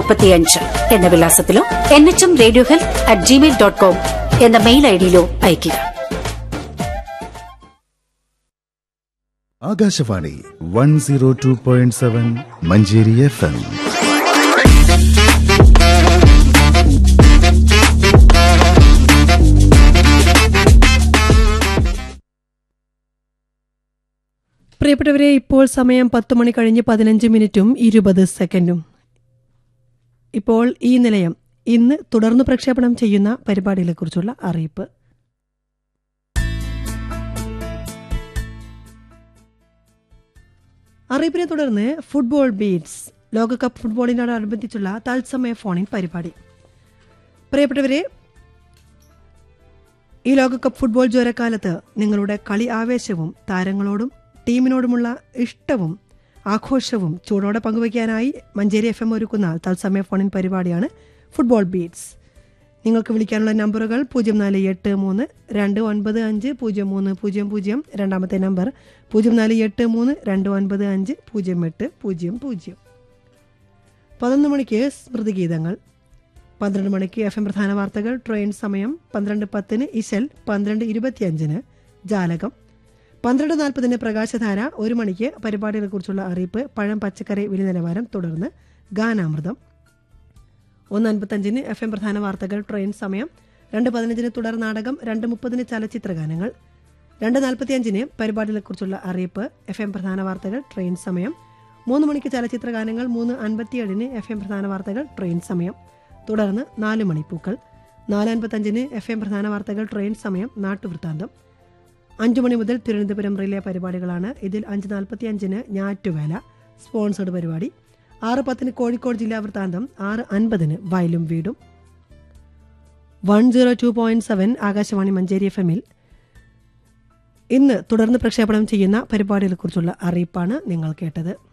മുപ്പത്തിയഞ്ച് എന്ന വിലാസത്തിലോ N H M radio health at Gmail dot com എന്ന മെയിൽ ഐഡിയിലോ അയയ്ക്കുക Akashvani one zero two point seven Manjeri F M പ്രിയപ്പെട്ടവരെ ഇപ്പോൾ സമയം പത്ത് മണി കഴിഞ്ഞ് പതിനഞ്ച് മിനിറ്റും ഇരുപത് സെക്കൻഡും ഇപ്പോൾ ഈ നിലയം ഇന്ന് തുടർന്ന് പ്രക്ഷേപണം ചെയ്യുന്ന പരിപാടികളെക്കുറിച്ചുള്ള അറിയിപ്പ് അറിയിപ്പിനെ തുടർന്ന് ഫുട്ബോൾ ബീറ്റ്സ് ലോകകപ്പ് ഫുട്ബോളിനോടനുബന്ധിച്ചുള്ള തത്സമയ ഫോണിൻ പരിപാടി പ്രിയപ്പെട്ടവരെ ഈ ലോകകപ്പ് ഫുട്ബോൾ ജ്വരക്കാലത്ത് നിങ്ങളുടെ കളി ആവേശവും താരങ്ങളോടും ടീമിനോടുമുള്ള ഇഷ്ടവും ആഘോഷവും ചൂടോടെ പങ്കുവയ്ക്കാനായി മഞ്ചേരി എഫ് എം ഒരുക്കുന്ന തത്സമയ ഫോണിൻ പരിപാടിയാണ് ഫുട്ബോൾ ബീറ്റ്സ് നിങ്ങൾക്ക് വിളിക്കാനുള്ള നമ്പറുകൾ പൂജ്യം നാല് എട്ട് മൂന്ന് രണ്ട് ഒൻപത് അഞ്ച് പൂജ്യം മൂന്ന് പൂജ്യം പൂജ്യം രണ്ടാമത്തെ നമ്പർ പൂജ്യം നാല് എട്ട് മൂന്ന് രണ്ട് ഒൻപത് അഞ്ച് പൂജ്യം എട്ട് പൂജ്യം പൂജ്യം പതിനൊന്ന് മണിക്ക് സ്മൃതിഗീതങ്ങൾ പന്ത്രണ്ട് മണിക്ക് എഫ് എം പ്രധാന വാർത്തകൾ ട്രെയിൻ സമയം പന്ത്രണ്ട് പത്തിന് ഇശൽ പന്ത്രണ്ട് ഇരുപത്തിയഞ്ചിന് ജാലകം പന്ത്രണ്ട് നാൽപ്പതിന് പ്രകാശധാര ഒരു മണിക്ക് പരിപാടികളെക്കുറിച്ചുള്ള അറിയിപ്പ് പഴം പച്ചക്കറി വില നിലവാരം തുടർന്ന് ഗാനാമൃതം ഒന്ന് അൻപത്തഞ്ചിന് എഫ് എം പ്രധാന വാർത്തകൾ ട്രെയിൻ സമയം രണ്ട് പതിനഞ്ചിന് തുടർ നാടകം രണ്ട് മുപ്പതിന് ചലച്ചിത്ര ഗാനങ്ങൾ രണ്ട് നാൽപ്പത്തിയഞ്ചിന് പരിപാടികളെക്കുറിച്ചുള്ള അറിയിപ്പ് എഫ് എം പ്രധാന വാർത്തകൾ ട്രെയിൻ സമയം മൂന്ന് മണിക്ക് ചലച്ചിത്ര ഗാനങ്ങൾ മൂന്ന് അൻപത്തിയേഴിന് എഫ് എം പ്രധാന വാർത്തകൾ ട്രെയിൻ സമയം തുടർന്ന് നാല് മണിപ്പൂക്കൾ നാല് അൻപത്തഞ്ചിന് എഫ് എം പ്രധാന വാർത്തകൾ ട്രെയിൻ സമയം നാട്ടുവൃത്താന്തം അഞ്ചു മണി മുതൽ തിരുവനന്തപുരം റിലേ പരിപാടികളാണ് ഇതിൽ അഞ്ച് നാൽപ്പത്തി അഞ്ചിന് ഞാറ്റുവേല സ്പോൺസേഡ് പരിപാടി ആറ് പത്തിന് കോഴിക്കോട് ജില്ലാ വൃത്താന്തം ആറ് അൻപതിന് വയലും വീടും one zero two point seven Akashvani Manjeri F എമ്മിൽ ഇന്ന് തുടർന്ന് പ്രക്ഷേപണം ചെയ്യുന്ന പരിപാടികളെക്കുറിച്ചുള്ള അറിയിപ്പാണ് നിങ്ങൾ കേട്ടത്